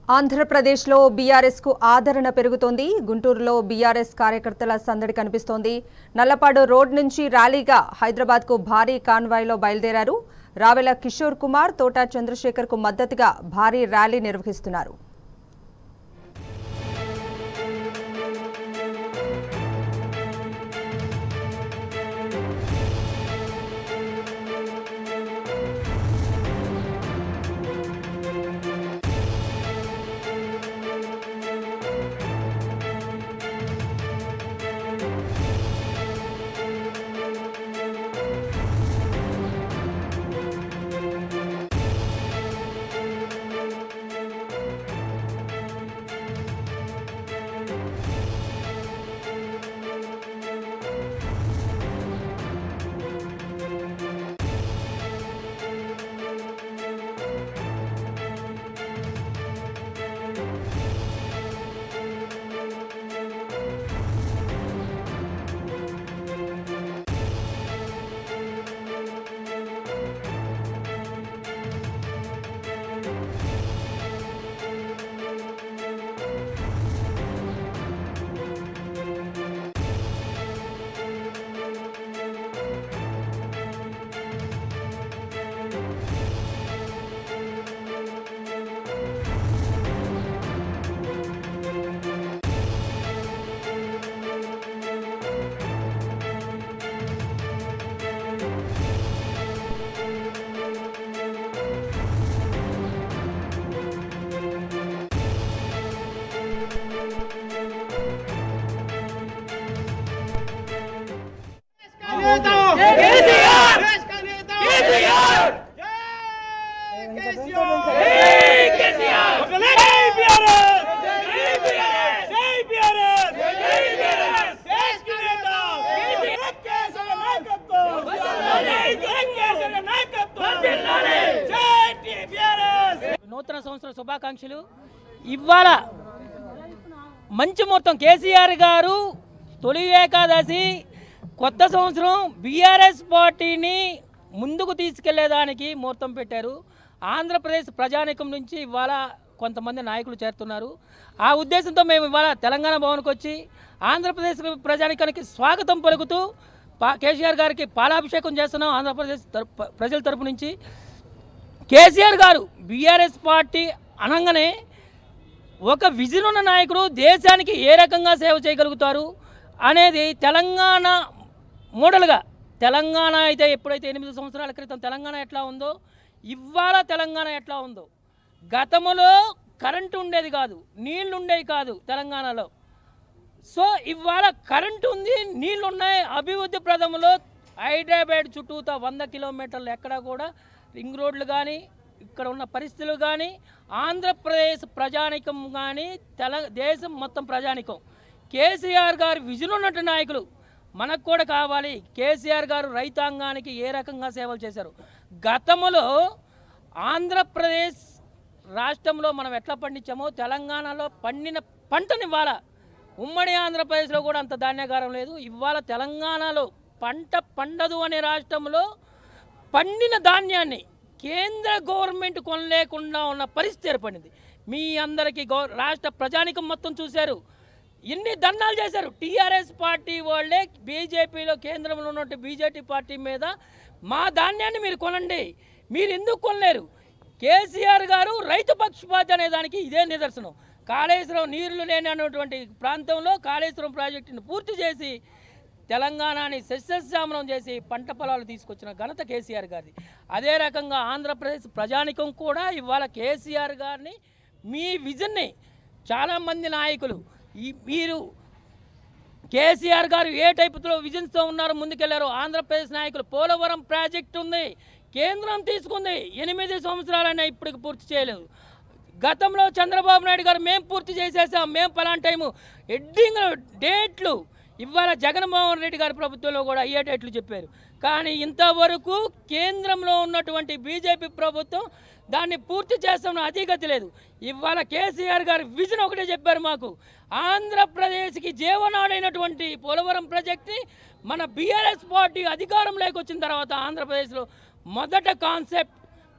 ఆంధ్రప్రదేశ్లో బీఆర్ఎస్ కు ఆదరణ పెరుగుతోంది గుంటూరులో బీఆర్ఎస్ కార్యకర్తల సందడి కనిపిస్తోంది నల్లపాడు రోడ్ నుంచి ర్యాలీగా హైదరాబాద్ కు భారీ కాన్వాయ్లో బయలుదేరారు రావెల కిషోర్ కుమార్ తోట చంద్రశేఖర్ కు మద్దతుగా భారీ ర్యాలీ నిర్వహిస్తున్నారు नेता केसीआर देश का नेता केसीआर जय केसीआर जय बीआरएस जय बीआरएस जय बीआरएस जय बीआरएस देश का नेता केसीआर केसर नायकत्व जय केसर नायकत्व जय टीबीआरएस నూతన సంవత్సర శుభాకాంక్షలు ఇవాళ మంచి ముహూర్తం కేసీఆర్ గారు తొలి ఏకాదశి కొత్త సంవత్సరం బీఆర్ఎస్ పార్టీని ముందుకు తీసుకెళ్లేదానికి ముహూర్తం పెట్టారు ఆంధ్రప్రదేశ్ ప్రజానికం నుంచి ఇవాళ కొంతమంది నాయకులు చేరుతున్నారు ఆ ఉద్దేశంతో మేము ఇవాళ తెలంగాణ భవన్కి వచ్చి ఆంధ్రప్రదేశ్ ప్రజానికానికి స్వాగతం పలుకుతూ పా కేసీఆర్ గారికి పాలాభిషేకం చేస్తున్నాం ఆంధ్రప్రదేశ్ తరపు ప్రజల తరపు నుంచి కేసీఆర్ గారు బీఆర్ఎస్ పార్టీ అనగానే ఒక విజన్ ఉన్న నాయకుడు దేశానికి ఏ రకంగా సేవ చేయగలుగుతారు అనేది తెలంగాణ మోడల్గా తెలంగాణ అయితే ఎప్పుడైతే ఎనిమిది సంవత్సరాల క్రితం తెలంగాణ ఎట్లా ఉందో ఇవాళ తెలంగాణ ఎట్లా ఉందో గతంలో కరెంటు ఉండేది కాదు నీళ్లు ఉండేవి కాదు తెలంగాణలో సో ఇవాళ కరెంటు ఉంది నీళ్ళు ఉన్నాయి అభివృద్ధి ప్రథమలో హైదరాబాద్ చుట్టూతా వంద కిలోమీటర్లు ఎక్కడ కూడా రింగ్ రోడ్లు కానీ ఇక్కడ ఉన్న పరిస్థితులు కానీ ఆంధ్రప్రదేశ్ ప్రజానికం కానీ తెల దేశం మొత్తం ప్రజానికం కేసీఆర్ గారు విజన్ ఉన్నట్టు నాయకులు మనకు కూడా కావాలి కేసీఆర్ గారు రైతాంగానికి ఏ రకంగా సేవలు చేశారు గతంలో ఆంధ్రప్రదేశ్ రాష్ట్రంలో మనం ఎట్లా పండించామో తెలంగాణలో పండిన పంటని ఇవాళ ఉమ్మడి ఆంధ్రప్రదేశ్లో కూడా అంత ధాన్యాగారం లేదు ఇవాళ తెలంగాణలో పంట పండదు అనే రాష్ట్రంలో పండిన ధాన్యాన్ని కేంద్ర గవర్నమెంట్ కొనలేకుండా ఉన్న పరిస్థితి ఏర్పడింది మీ అందరికీ గౌ రాష్ట్ర ప్రజానికం మొత్తం చూశారు ఎన్ని దండాలు చేశారు టీఆర్ఎస్ పార్టీ వాళ్ళే బీజేపీలో కేంద్రంలో ఉన్నట్టు బీజేపీ పార్టీ మీద మా ధాన్యాన్ని మీరు కొనండి మీరు ఎందుకు కొనలేరు కేసీఆర్ గారు రైతు పక్షపాతి అనే దానికి ఇదే నిదర్శనం కాళేశ్వరం నీళ్లు లేని అన్నటువంటి ప్రాంతంలో కాళేశ్వరం ప్రాజెక్టును పూర్తి చేసి తెలంగాణని సస్యశ్యామలం చేసి పంట పొలాలు తీసుకొచ్చిన ఘనత కేసీఆర్ గారిది అదే రకంగా ఆంధ్రప్రదేశ్ ప్రజానికం కూడా ఇవాళ కేసీఆర్ గారిని మీ విజన్ని చాలామంది నాయకులు ఈ మీరు కేసీఆర్ గారు ఏ టైపుతో విజన్స్తో ఉన్నారో ముందుకెళ్లారో ఆంధ్రప్రదేశ్ నాయకులు పోలవరం ప్రాజెక్ట్ ఉంది కేంద్రం తీసుకుంది ఎనిమిది సంవత్సరాలైనా ఇప్పటికి పూర్తి చేయలేదు గతంలో చంద్రబాబు నాయుడు గారు మేము పూర్తి చేసేసాం మేము పలాంటి టైము ఎడ్డింగ్ డేట్లు ఇవాళ జగన్మోహన్ రెడ్డి గారి ప్రభుత్వంలో కూడా అయ్యే డేట్లు చెప్పారు కానీ ఇంతవరకు కేంద్రంలో ఉన్నటువంటి బీజేపీ ప్రభుత్వం దాన్ని పూర్తి చేస్తామని అధిగతి లేదు ఇవాళ కేసీఆర్ గారు విజన్ ఒకటే చెప్పారు మాకు ఆంధ్రప్రదేశ్కి జీవనాడైనటువంటి పోలవరం ప్రాజెక్ట్ని మన బీఆర్ఎస్ పార్టీ అధికారంలోకి వచ్చిన తర్వాత ఆంధ్రప్రదేశ్లో మొదట కాన్సెప్ట్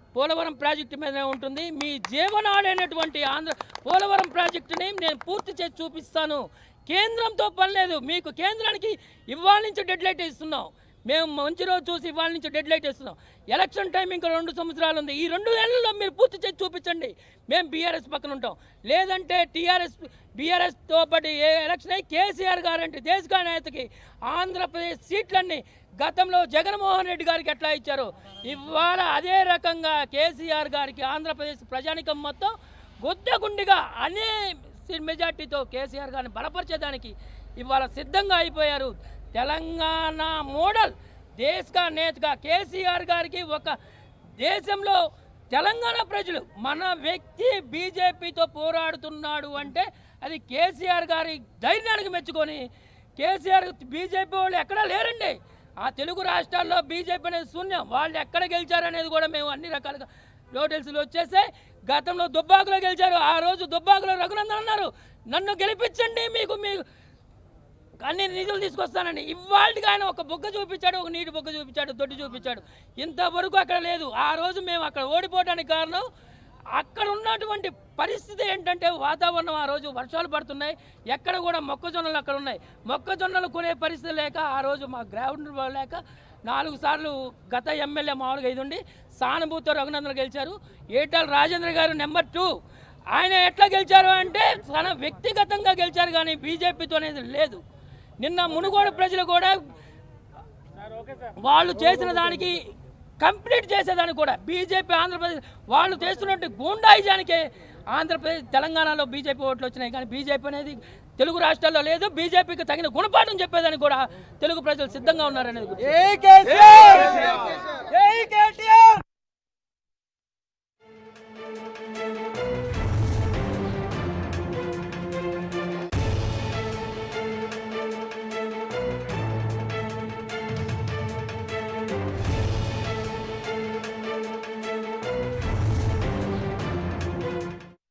పోలవరం ప్రాజెక్టు మీదనే ఉంటుంది మీ జీవనాడైనటువంటి ఆంధ్ర పోలవరం ప్రాజెక్టుని నేను పూర్తి చేసి చూపిస్తాను కేంద్రంతో పని లేదు మీకు కేంద్రానికి ఇవాళ నుంచి డెడ్ లైట్ ఇస్తున్నాం మేము మంచి రోజు చూసి ఇవాళ నుంచి డెడ్ లైట్ ఇస్తున్నాం ఎలక్షన్ టైం ఇంకా రెండు సంవత్సరాలు ఉంది ఈ రెండు ఏళ్లలో మీరు పూర్తి చేసి చూపించండి మేము బీఆర్ఎస్ పక్కన ఉంటాం లేదంటే టీఆర్ఎస్ బీఆర్ఎస్తో పాటు ఏ ఎలక్షన్ అయ్యి కేసీఆర్ గారు అంటే దేశగా నేతకి ఆంధ్రప్రదేశ్ సీట్లన్నీ గతంలో జగన్మోహన్ రెడ్డి గారికి ఎట్లా ఇచ్చారో ఇవాళ అదే రకంగా కేసీఆర్ గారికి ఆంధ్రప్రదేశ్ ప్రజానికం మొత్తం గుద్దగుండిగా అనే మెజార్టీతో కేసీఆర్ గారిని బలపరిచేదానికి ఇవాళ సిద్ధంగా అయిపోయారు తెలంగాణ మోడల్ దేశగా నేతగా కేసీఆర్ గారికి ఒక దేశంలో తెలంగాణ ప్రజలు మన వ్యక్తి బీజేపీతో పోరాడుతున్నాడు అంటే అది కేసీఆర్ గారి ధైర్యానికి మెచ్చుకొని కేసీఆర్ బీజేపీ వాళ్ళు ఎక్కడా లేరండి ఆ తెలుగు రాష్ట్రాల్లో బీజేపీ అనేది శూన్యం వాళ్ళు ఎక్కడ గెలిచారనేది కూడా మేము అన్ని రకాలుగా నోటీసులు వచ్చేసాయి గతంలో దుబ్బాకులో గెలిచారు ఆ రోజు దుబ్బాకులో రఘునందన్ అన్నారు నన్ను గెలిపించండి మీకు మీకు అన్ని నిధులు తీసుకొస్తానని ఇవాళకి ఆయన ఒక బొగ్గ చూపించాడు ఒక నీటి బొగ్గ చూపించాడు దొడ్డి చూపించాడు ఇంతవరకు అక్కడ లేదు ఆ రోజు మేము అక్కడ ఓడిపోవడానికి కారణం అక్కడ ఉన్నటువంటి పరిస్థితి ఏంటంటే వాతావరణం ఆ రోజు వర్షాలు పడుతున్నాయి ఎక్కడ కూడా మొక్కజొన్నలు అక్కడ ఉన్నాయి మొక్కజొన్నలు కొనే పరిస్థితి లేక ఆ రోజు మా గ్రౌండ్ లేక నాలుగు సార్లు గత ఎమ్మెల్యే మామూలుగా ఇది ఉండి సానుభూతితో రఘునందన్ గెలిచారు ఏటాల రాజేంద్ర గారు నెంబర్ టూ ఆయన ఎట్లా గెలిచారు అంటే తన వ్యక్తిగతంగా గెలిచారు కానీ బీజేపీతో అనేది లేదు నిన్న మునుగోడు ప్రజలు కూడా వాళ్ళు చేసిన దానికి కంప్లీట్ చేసేదానికి కూడా బీజేపీ ఆంధ్రప్రదేశ్ వాళ్ళు చేస్తున్నట్టు గూండాయిజానికే ఆంధ్రప్రదేశ్ తెలంగాణలో బీజేపీ ఓట్లు వచ్చినాయి కానీ బీజేపీ అనేది తెలుగు రాష్ట్రాల్లో లేదు బీజేపీకి తగిన గుణపాఠం చెప్పేదానికి కూడా తెలుగు ప్రజలు సిద్ధంగా ఉన్నారనేది గుర్తు. జై కేసీఆర్ జై కేటీఆర్